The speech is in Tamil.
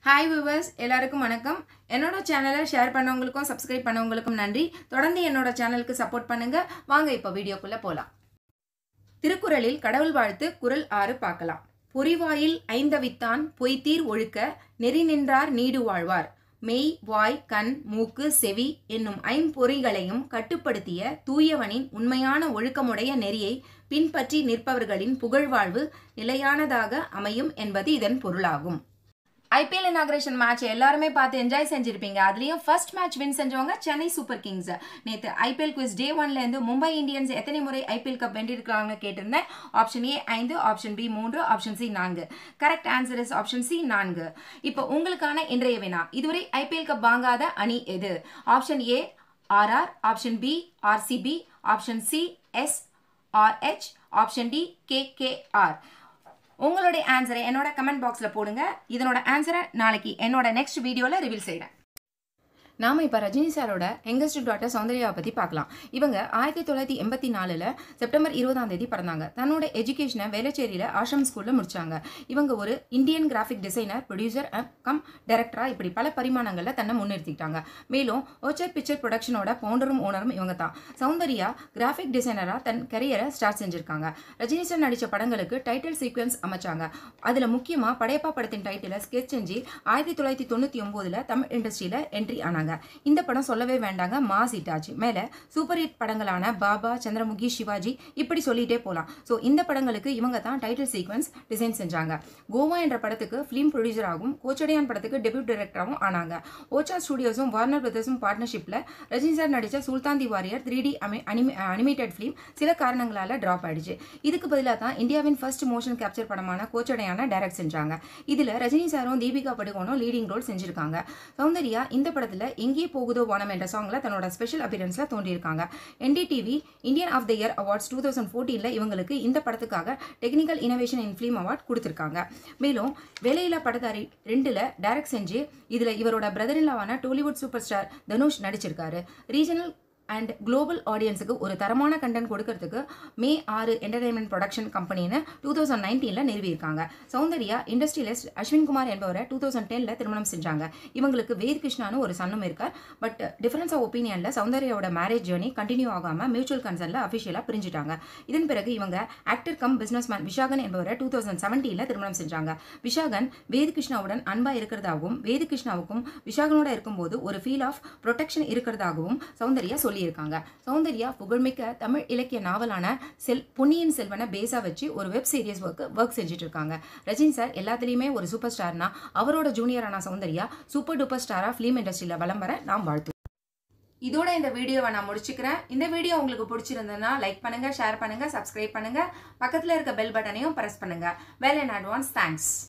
ஹாய் வியூவர்ஸ் எல்லாருக்கும் வணக்கம் என்னோட சேனலை ஷேர் பண்ணவங்களுக்கும் சப்ஸ்கிரைப் பண்ணவங்களுக்கும் நன்றி தொடர்ந்து என்னோட சேனலுக்கு சப்போர்ட் பண்ணுங்க வாங்க இப்போ வீடியோக்குள்ள போலாம் திருக்குறளில் கடவுள் வாழ்த்து குரல் ஆறு பார்க்கலாம் பொறிவாயில் ஐந்தவித்தான் பொய்த்தீர் ஒழுக்க நெறி நின்றார் நீடு வாழ்வார் மெய் வாய் கண் மூக்கு செவி என்னும் ஐம்பொறிகளையும் கட்டுப்படுத்திய தூயவனின் உண்மையான ஒழுக்கமுடைய நெறியை பின்பற்றி நிற்பவர்களின் புகழ்வாழ்வு நிலையானதாக அமையும் என்பது இதன் பொருளாகும் ஐபிஎல் இனாகிரேஷன் மேட்ச் எல்லாருமே பார்த்து என்ஜாய் செஞ்சிருப்பீங்க அதுலயும் ஃபர்ஸ்ட் மேட்ச் வின் செஞ்சவங்க சென்னை சூப்பர் கிங்ஸ் நேத்து ஐபிஎல் குவிஸ் டே ஒன்ல இருந்து மும்பை இந்தியன்ஸ் எத்தனை முறை ஐபிஎல் கப் வென்றிருக்காங்க கேட்டிருந்தேன் ஆப்ஷன் ஏ ஐந்து ஆப்ஷன் பி மூன்று ஆப்ஷன் சி நான்கு correct answer is option C நான்கு இப்போ உங்களுக்கான இன்றைய வினா இதுவரை ஐபிஎல் கப் வாங்காத அணி எது option A RR option B RCB option C S RH option D KKR உங்களுடைய ஆன்சரை என்னோட கமெண்ட் பாக்ஸில் போடுங்க இதனோட ஆன்சரை நாளைக்கு என்னோட நெக்ஸ்ட் வீடியோவில் ரிவீல் செய்கிறேன் நாம இப்போ ரஜினி சாரோட யங்கஸ்ட் டாட்டர் சௌந்தர்யாவை பற்றி பார்க்கலாம் இவங்க ஆயிரத்தி தொள்ளாயிரத்தி எண்பத்தி நாலில் செப்டம்பர் இருபதாம் தேதி பிறந்தாங்க தன்னோட எஜுகேஷனை வேளச்சேரியில் ஆஷம் ஸ்கூலில் முடிச்சாங்க இவங்க ஒரு Indian graphic designer producer cum டைரக்டராக இப்படி பல பரிமாணங்களில் தன்னை முன்னிறுத்திக்கிட்டாங்க மேலும் ஓச்சர் பிக்சர் ப்ரொடக்ஷனோட பவுண்டரும் ஓனரும் இவங்க தான் சௌந்தர்யா கிராஃபிக் டிசைனராக தன் கரியரை ஸ்டார்ட் செஞ்சிருக்காங்க ரஜினி சார் நடித்த படங்களுக்கு டைட்டில் சீக்வன்ஸ் அமைச்சாங்க அதில் முக்கியமாக படையப்பா படத்தின் டைட்டிலை ஸ்கெச் செஞ்சு ஆயிரத்தி தொள்ளாயிரத்தி தொண்ணூற்றி ஒம்போதில் தமிழ் இண்டஸ்ட்ரியில் என்ட்ரி ஆனாங்க இந்த படம் சொல்லவே வேண்டாங்க மாஸ் ஹிட் ஆச்சு மேலே சூப்பர் ஹிட் படங்களான பாபா சந்திரமுகி சிவாஜி இப்படி சொல்லிட்டே போகலாம் ஸோ இந்த படங்களுக்கு இவங்க தான் டைட்டில் சீக்வன்ஸ் டிசைன் செஞ்சாங்க கோவா என்ற படத்துக்கு ஃபிலிம் ப்ரொடியூசராகவும் கோச்சடையான் படத்துக்கு டெபியூட் டைரக்டராகவும் ஆனாங்க ஓச்சா ஸ்டுடியோஸும் வார்னர் பிரதர்ஸும் பார்ட்னர்ஷிப்பில் ரஜினி சார் நடித்த Sultan the warrior three D animated film சில காரணங்களால் ட்ராப் ஆயிடுச்சு இதுக்கு பதிலாக தான் இந்தியாவின் ஃபர்ஸ்ட் மோஷன் கேப்சர் படமான கோச்சடையான டைரக்ட் செஞ்சாங்க இதில் ரஜினி சாரும் தீபிகா படுகோனும் லீடிங் ரோல் செஞ்சிருக்காங்க சௌந்தர்யா இந்த படத்தில் எங்கே போகுதோ வானம் என்ற சாங்ல தன்னோட ஸ்பெஷல் அப்பியரன்ஸில் தோன்றியிருக்காங்க NDTV Indian of the year awards two thousand ஃபோர்டீனில் இவங்களுக்கு இந்த படத்துக்காக technical innovation in film award கொடுத்துருக்காங்க மேலும் வேலையில்லா படத்தாரி ரெண்டில் டைரக்ட் செஞ்சு இதில் இவரோட பிரதர் இல்லாவான டோலிவுட் சூப்பர் ஸ்டார் தனுஷ் நடிச்சிருக்காரு ரீஜனல் அண்ட் குளோபல் ஆடியன்ஸுக்கு ஒரு தரமான கண்டென்ட் கொடுக்கறதுக்கு மே ஆறு என்டர்டைன்மெண்ட் ப்ரொடக்ஷன் கம்பெனின்னு டூ தௌசண்ட் நைன்டீனில் நிறுவியிருக்காங்க சௌந்தர்யா இண்டஸ்ட்ரியலிஸ்ட் அஸ்வின் குமார் என்பவரை டூ தௌசண்ட் டெனில் திருமணம் செஞ்சாங்க இவங்களுக்கு வேத் கிருஷ்ணான்னு ஒரு சன்னும் இருக்கார் பட் டிஃபரன்ஸ் ஆஃப் ஒப்பீனியனில் சௌந்தர்யாவோட மேரேஜ் ஜேர்னி கண்டினியூ ஆகாமல் மியூச்சுவல் கன்சர்னில் அஃபிஷியலாக பிரிஞ்சுட்டாங்க இதன் பிறகு இவங்க actor cum business Vishagan என்பவரை டூ தௌசண்ட் செவன்டீனில் திருமணம் செஞ்சாங்க விஷாகன் வேது கிருஷ்ணாவுடன் அன்பாக இருக்கிறதாகவும் வேது கிருஷ்ணாவுக்கும் விஷாகனோட இருக்கும்போது ஒரு ஃபீல் ஆஃப் ப்ரொடெக்ஷன் இருக்கிறதாகவும் சௌந்தர்யா சொல்லி சொல்லியிருக்காங்க சௌந்தர்யா புகழ்மிக்க தமிழ் இலக்கிய நாவலான செல் பொன்னியின் செல்வனை பேஸா வச்சு ஒரு வெப் சீரிஸ் ஒர்க் ஒர்க் செஞ்சுட்டு இருக்காங்க ரஜினி சார் எல்லாத்துலேயுமே ஒரு சூப்பர் ஸ்டார்னா அவரோட ஜூனியரான சௌந்தர்யா சூப்பர் டூப்பர் ஸ்டாரா ஃபிலிம் இண்டஸ்ட்ரியில் வலம் வர நாம் வாழ்த்து இதோட இந்த வீடியோவை நான் முடிச்சுக்கிறேன் இந்த வீடியோ உங்களுக்கு பிடிச்சிருந்ததுன்னா லைக் பண்ணுங்க ஷேர் பண்ணுங்க சப்ஸ்கிரைப் பண்ணுங்க பக்கத்தில் இருக்க பெல் பட்டனையும் ப்ரெஸ் பண்ணுங்க வெல் இன் அட்வான்ஸ் தேங்க்ஸ்